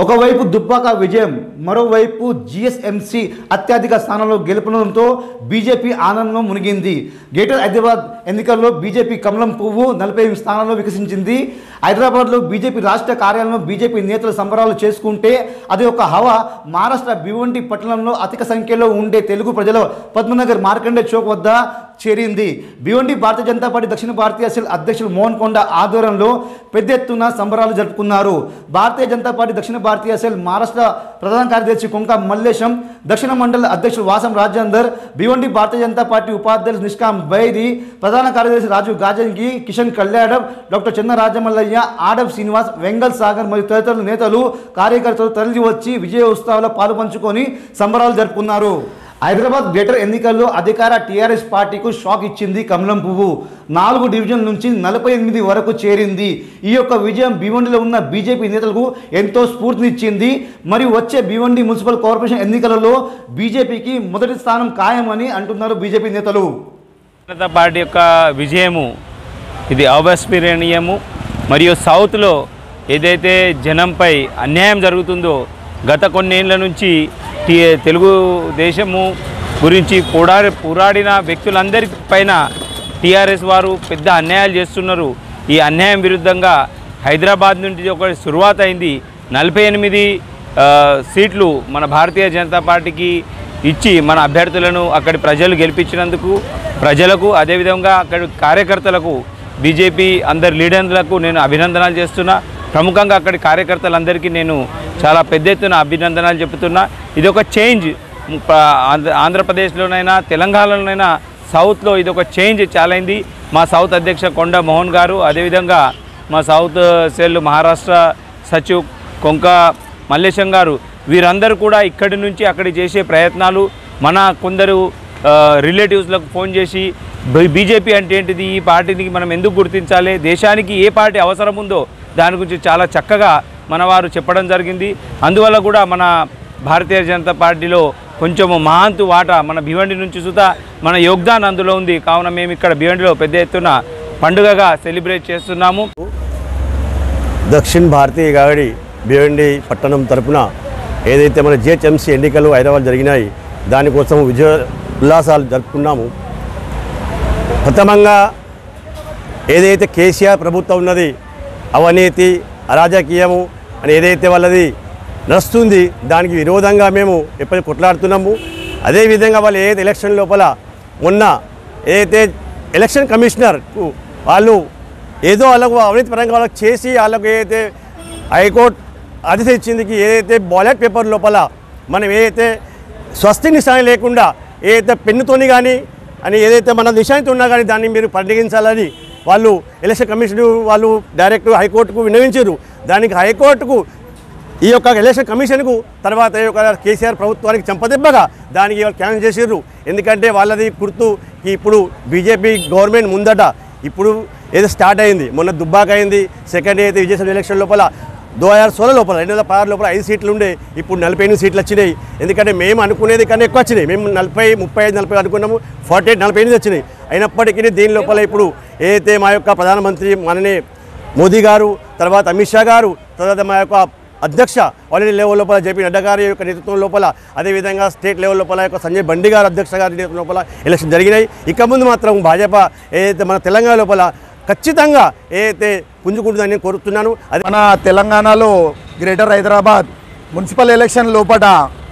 ఒకవైపు దుబ్బాక విజయం మరోవైపు జిఎస్ఎంసి అత్యధిక స్థానంలో గెలుపడంతో బీజేపీ ఆనందంలో మునిగింది గ్రేటర్ హైదరాబాద్ ఎన్నికల్లో బీజేపీ కమలం పువ్వు నలభై ఎనిమిది స్థానాల్లో వికసించింది హైదరాబాద్లో బీజేపీ రాష్ట్ర కార్యాలయంలో బీజేపీ నేతలు సంబరాలు చేసుకుంటే అది ఒక హవా మహారాష్ట్ర భివండి పట్టణంలో అధిక సంఖ్యలో ఉండే తెలుగు ప్రజలు పద్మనగర్ మార్కండే చౌక్ వద్ద చేరింది భివండి భారతీయ జనతా పార్టీ దక్షిణ భారతీయ సెల్ అధ్యక్షులు మోహన్ కొండ ఆధ్వర్యంలో పెద్ద ఎత్తున సంబరాలు జరుపుకున్నారు భారతీయ జనతా పార్టీ దక్షిణ భారతీయ సెల్ మహారాష్ట్ర ప్రధాన కార్యదర్శి కొంక మల్లేశం దక్షిణ మండల అధ్యక్షుడు వాసం రాజేందర్ భివండి భారతీయ జనతా పార్టీ ఉపాధ్యక్షులు నిష్కాం బైరి ప్రధాన కార్యదర్శి రాజు గాజంగి కిషన్ కళ్యాణం డాక్టర్ చెన్న రాజమల్లయ్య ఆడవ్ శ్రీనివాస్ వెంగల్ సాగర్ మరియు తదితరుల నేతలు కార్యకర్తలు తరలి వచ్చి విజయ ఉత్సవాల్లో పాలు పంచుకొని సంబరాలు జరుపుకున్నారు హైదరాబాద్ గ్రేటర్ ఎన్నికల్లో అధికార టీఆర్ఎస్ పార్టీకు షాక్ ఇచ్చింది కమలం పువ్వు నాలుగు డివిజన్ నుంచి నలభై ఎనిమిది వరకు చేరింది ఈ యొక్క విజయం భివండిలో ఉన్న బీజేపీ నేతలకు ఎంతో స్ఫూర్తినిచ్చింది మరియు వచ్చే భివండి మున్సిపల్ కార్పొరేషన్ ఎన్నికలలో బీజేపీకి మొదటి స్థానం ఖాయమని అంటున్నారు బీజేపీ నేతలు జనతా పార్టీ యొక్క విజయము ఇది అవిస్మరణీయము మరియు సౌత్లో ఏదైతే జనంపై అన్యాయం జరుగుతుందో గత కొన్నేళ్ల నుంచి టీ తెలుగుదేశము గురించి పోరాడి పోరాడిన వ్యక్తులందరి పైన టీఆర్ఎస్ వారు పెద్ద అన్యాయాలు చేస్తున్నారు ఈ అన్యాయం విరుద్ధంగా హైదరాబాద్ నుండి ఒక శురువాత్ అయింది నలభై ఎనిమిది ఆ, సీట్లు మన భారతీయ జనతా పార్టీకి ఇచ్చి మన అభ్యర్థులను అక్కడి ప్రజలు గెలిపించినందుకు ప్రజలకు అదేవిధంగా అక్కడి కార్యకర్తలకు బీజేపీ అందరి లీడర్లకు నేను అభినందనలు చేస్తున్నా ప్రముఖంగా అక్కడి కార్యకర్తలందరికీ నేను చాలా పెద్ద ఎత్తున అభినందనలు చెబుతున్నా ఇది ఒక చేంజ్ ప- ఆంధ్ర ఆంధ్రప్రదేశ్లోనైనా తెలంగాణలోనైనా సౌత్లో ఇది ఒక చేంజ్ చాలా అయింది మా సౌత్ అధ్యక్ష కొండ మోహన్ గారు అదేవిధంగా మా సౌత్ సెల్ మహారాష్ట్ర సచివ్ కొంక మల్లేశం గారు వీరందరూ కూడా ఇక్కడి నుంచి అక్కడికి చేసే ప్రయత్నాలు మన కొందరు ఆ, రిలేటివ్స్లకు ఫోన్ చేసి బీ- బీజేపీ అంటే ఏంటిది ఈ పార్టీని మనం ఎందుకు గుర్తించాలి దేశానికి ఏ పార్టీ అవసరం ఉందో దాని గురించి చాలా చక్కగా మన వారు చెప్పడం జరిగింది అందువల్ల కూడా మన భారతీయ జనతా పార్టీలో కొంచెము మహాంతు వాటా మన భివండి నుంచి సుతా మన యోగ్దాన్ అందులో ఉంది కావున మేము ఇక్కడ భివండిలో పెద్ద ఎత్తున పండుగగా సెలబ్రేట్ చేస్తున్నాము దక్షిణ భారతీయ గాడి భివండి పట్టణం తరపున ఏదైతే మన జిహెచ్ఎంసీ ఎన్నికలు హైదరాబాద్ జరిగినాయి దానికోసం విజయ ఉల్లాసాలు జరుపుకున్నాము ప్రథమంగా ఏదైతే కేసీఆర్ ప్రభుత్వం ఉన్నది అవినీతి అరాజకీయము అని ఏదైతే వాళ్ళది నడుస్తుంది దానికి విరోధంగా మేము ఎప్పటికీ కొట్లాడుతున్నాము అదేవిధంగా వాళ్ళు ఏదైతే ఎలక్షన్ లోపల మొన్న ఏదైతే ఎలక్షన్ కమిషనర్ వాళ్ళు ఏదో వాళ్ళకు అవినీతి పరంగా వాళ్ళకి చేసి వాళ్ళకు ఏదైతే హైకోర్టు ఆదేశం ఇచ్చిందికి ఏదైతే బాలెట్ పేపర్ లోపల మనం ఏదైతే స్వస్తి నిశాని లేకుండా ఏదైతే పెన్నుతోని కానీ అని ఏదైతే మన నిశానితో ఉన్నా కానీ దాన్ని మీరు పరిగణించాలని వాళ్ళు ఎలక్షన్ కమిషన్ వాళ్ళు డైరెక్ట్ హైకోర్టుకు విన్నవించారు దానికి హైకోర్టుకు ఈ యొక్క ఎలక్షన్ కమిషన్కు తర్వాత ఈ యొక్క కేసీఆర్ ప్రభుత్వానికి చంపదెబ్బగా దానికి వాళ్ళు క్యాన్సిల్ చేసారు ఎందుకంటే వాళ్ళది గుర్తు ఇప్పుడు బీజేపీ గవర్నమెంట్ ముందట ఇప్పుడు ఏదో స్టార్ట్ అయింది మొన్న దుబ్బాక అయింది సెకండ్ అయితే విజయసాయి ఎలక్షన్ లోపల దో హజార్ సోల లోపల రెండు వేల పదహారు లోపల ఐదు సీట్లు ఉండే ఇప్పుడు నలభై ఎనిమిది సీట్లు వచ్చినాయి ఎందుకంటే మేము అనుకునేది కన్నా ఎక్కువ వచ్చినాయి మేము నలభై ముప్పై ఐదు నలభై అనుకున్నాము ఫార్టీ ఎయిట్ నలభై ఎనిమిది వచ్చినాయి అయినప్పటికీ దీని లోపల ఇప్పుడు ఏదైతే మా యొక్క ప్రధానమంత్రి మననే మోదీ గారు తర్వాత అమిత్ షా గారు తర్వాత మా యొక్క అధ్యక్ష ఆల్ ఇండియా లెవెల్ లోపల జేపీ నడ్డా గారి యొక్క నేతృత్వం లోపల అదేవిధంగా స్టేట్ లెవెల్ లోపల యొక్క సంజయ్ బండి గారు అధ్యక్ష గారి నేతృత్వం లోపల ఎలక్షన్ జరిగినాయి ఇక ముందు మాత్రం భాజపా ఏదైతే మన తెలంగాణ లోపల ఖచ్చితంగా ఏదైతే పుంజుకుంటుందని నేను కోరుతున్నాను అది మన తెలంగాణలో గ్రేటర్ హైదరాబాద్ మున్సిపల్ ఎలక్షన్ లోపల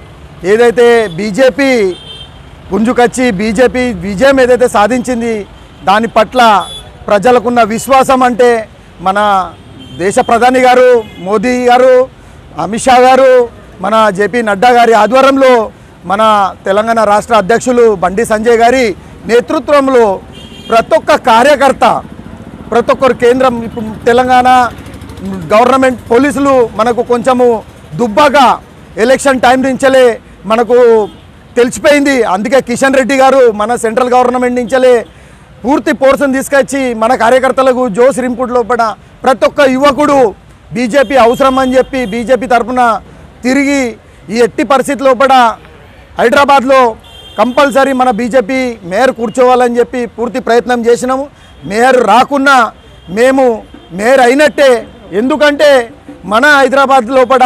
ఏదైతే బీజేపీ పుంజుకొచ్చి బీజేపీ విజయం ఏదైతే సాధించింది దాని పట్ల ప్రజలకున్న విశ్వాసం అంటే మన దేశ ప్రధాని గారు మోదీ గారు అమిత్ షా గారు మన జేపీ నడ్డా గారి ఆధ్వర్యంలో మన తెలంగాణ రాష్ట్ర అధ్యక్షులు బండి సంజయ్ గారి నేతృత్వంలో ప్రతి ఒక్క కార్యకర్త ప్రతి ఒక్కరు కేంద్రం ఇప్పుడు తెలంగాణ గవర్నమెంట్ పోలీసులు మనకు కొంచెము దుబ్బాగా ఎలక్షన్ టైం నుంచలే మనకు తెలిసిపోయింది అందుకే కిషన్ రెడ్డి గారు మన సెంట్రల్ గవర్నమెంట్ నుంచలే పూర్తి పోర్షన్ తీసుకొచ్చి మన కార్యకర్తలకు జోస్ రింపుడ్ లోపల ప్రతి ఒక్క యువకుడు బీజేపీ అవసరం అని చెప్పి బీజేపీ తరఫున తిరిగి ఈ ఎట్టి పరిస్థితి లోపల హైదరాబాద్లో కంపల్సరీ మన బీజేపీ మేయర్ కూర్చోవాలని చెప్పి పూర్తి ప్రయత్నం చేసినాము మేయర్ రాకున్నా మేము మేయర్ అయినట్టే ఎందుకంటే మన హైదరాబాద్ లోపల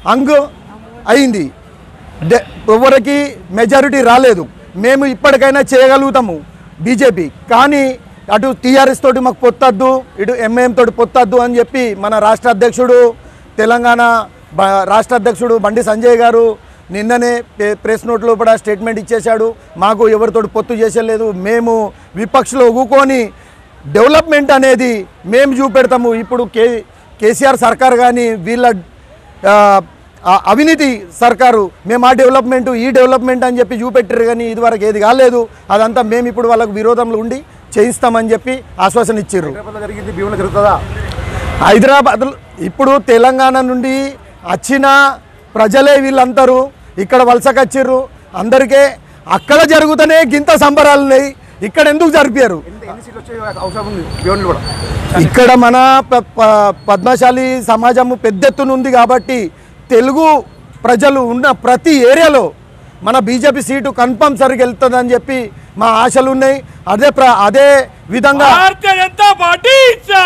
అంగ్ అయింది డే ఎవరికి మెజారిటీ రాలేదు మేము ఇప్పటికైనా చేయగలుగుతాము బీజేపీ కానీ అటు టీఆర్ఎస్ తోటి మాకు పొత్తద్దు ఇటు ఎంఐఎం తోటి పొత్తద్దు అని చెప్పి మన రాష్ట్ర అధ్యక్షుడు తెలంగాణ బ- రాష్ట్ర అధ్యక్షుడు బండి సంజయ్ గారు నిన్ననే ప్రె- ప్రెస్ నోట్ లోపల స్టేట్మెంట్ ఇచ్చేశాడు మాకు ఎవరితోటి పొత్తు చేసేలేదు మేము విపక్షలో ఊకొని డెవలప్మెంట్ అనేది మేము చూపెడతాము ఇప్పుడు కే కేసీఆర్ సర్కార్ కానీ వీళ్ళ ఆ, ఆ అవినీతి సర్కారు మేము ఆ డెవలప్మెంట్ ఈ డెవలప్మెంట్ అని చెప్పి చూపెట్టారు కానీ ఇదివరకు ఏది కాలేదు అదంతా మేము ఇప్పుడు వాళ్ళకు విరోధంలో ఉండి చేయిస్తామని చెప్పి ఆశ్వాసన ఇచ్చారు జరిగింది భీములు జరుగుతుందా హైదరాబాద్ ఇప్పుడు తెలంగాణ నుండి వచ్చిన ప్రజలే వీళ్ళందరూ ఇక్కడ వలసకొచ్చిర్రు అందరికీ అక్కడ జరుగుతూనే గింత సంబరాలు ఉన్నాయి ఇక్కడ ఎందుకు జరిపారు ఎన్ని సీట్లు వచ్చే అవసరం ఉంది భీములు కూడా ఇక్కడ మన ప- ప- పద్మశాలి సమాజం పెద్ద ఎత్తున ఉంది కాబట్టి తెలుగు ప్రజలు ఉన్న ప్రతి ఏరియాలో మన బీజేపీ సీటు కన్ఫర్మ్ వెళ్తుందని చెప్పి మా ఆశలు ఉన్నాయి అదే ప్ర అదే విధంగా భారతీయ జనతా పార్టీ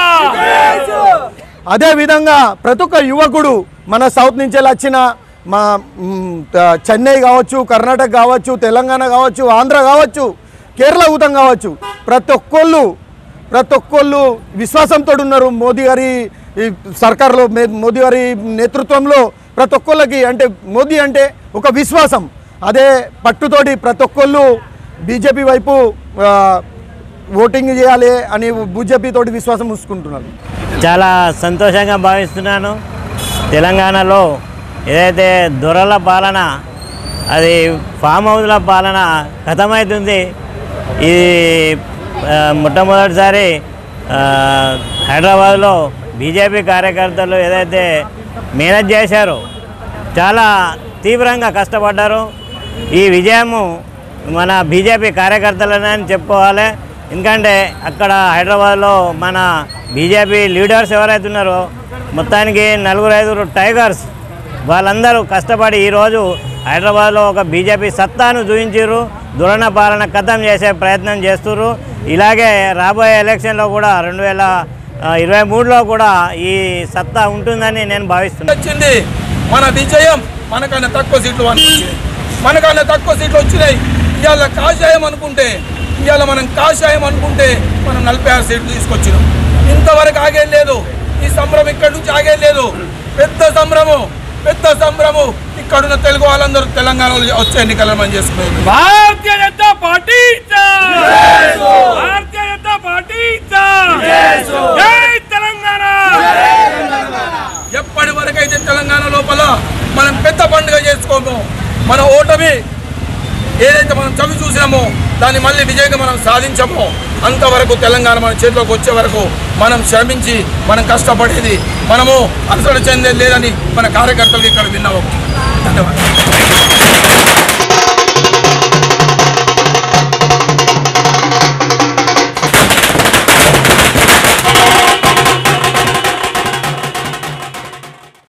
అదే విధంగా ప్రతి ఒక్క యువకుడు మన సౌత్ నుంచి వచ్చిన మా మ్, త- చెన్నై కావచ్చు కర్ణాటక కావచ్చు తెలంగాణ కావచ్చు ఆంధ్ర కావచ్చు కేరళ ఊతం కావచ్చు ప్రతి ఒక్కళ్ళు ప్రతి ఒక్కళ్ళు విశ్వాసంతో ఉన్నారు మోదీ గారి ఈ సర్కార్లో మే- మోదీ గారి నేతృత్వంలో ప్రతి ఒక్కళ్ళకి అంటే మోదీ అంటే ఒక విశ్వాసం అదే పట్టుతోటి ప్రతి ఒక్కళ్ళు బీజేపీ వైపు ఆ, ఓటింగ్ చేయాలి అని బీజేపీ తోటి విశ్వాసం ఉంచుకుంటున్నారు చాలా సంతోషంగా భావిస్తున్నాను తెలంగాణలో ఏదైతే దొరల పాలన అది ఫామ్ హౌస్ల పాలన ఖతమవుతుంది ఇది ఆ, మొట్టమొదటిసారి ఆ, హైదరాబాద్లో బీజేపీ కార్యకర్తలు ఏదైతే మేనేజ్ చేశారో చాలా తీవ్రంగా కష్టపడ్డారు ఈ విజయము మన బీజేపీ కార్యకర్తలనే అని చెప్పుకోవాలి ఎందుకంటే అక్కడ హైదరాబాద్లో మన బీజేపీ లీడర్స్ ఎవరైతే ఉన్నారో మొత్తానికి నలుగురు ఐదుగురు టైగర్స్ వాళ్ళందరూ కష్టపడి ఈరోజు హైదరాబాద్లో ఒక బీజేపీ సత్తాను చూపించారు దురణ పాలన ఖతం చేసే ప్రయత్నం చేస్తున్నారు ఇలాగే రాబోయే ఎలక్షన్లో కూడా రెండు వేల ఇరవై మూడులో కూడా ఈ సత్తా ఉంటుందని నేను భావిస్తున్నాను వచ్చింది మన విజయం మనకన్నా తక్కువ సీట్లు అనిపించింది మనకన్నా తక్కువ సీట్లు వచ్చినాయి ఇవాళ కాషాయం అనుకుంటే ఇవాళ మనం కాషాయం అనుకుంటే మనం నలభై ఆరు సీట్లు తీసుకొచ్చినాం ఇంతవరకు ఆగేది లేదు ఈ సంబరం ఇక్కడి నుంచి ఆగేది లేదు పెద్ద సంబరము పెద్ద సంబరము ఇక్కడున్న తెలుగు వాళ్ళందరూ తెలంగాణలో వచ్చే ఎన్నికలను మనం చేసుకున్నారు భారతీయ జనతా పార్టీ భారతీయ జనతా పార్టీ జై తెలంగాణ ఎప్పటి వరకైతే తెలంగాణ లోపల మనం పెద్ద పండుగ చేసుకోము మన ఓటమి ఏదైతే మనం చవి చూసామో దాన్ని మళ్ళీ విజయంగా మనం సాధించమో అంతవరకు తెలంగాణ మన చేతిలోకి వచ్చే వరకు మనం శ్రమించి మనం కష్టపడేది మనము అనుసరణ చెందేది లేదని మన కార్యకర్తలకు ఇక్కడ విన్నాము ధన్యవాదాలు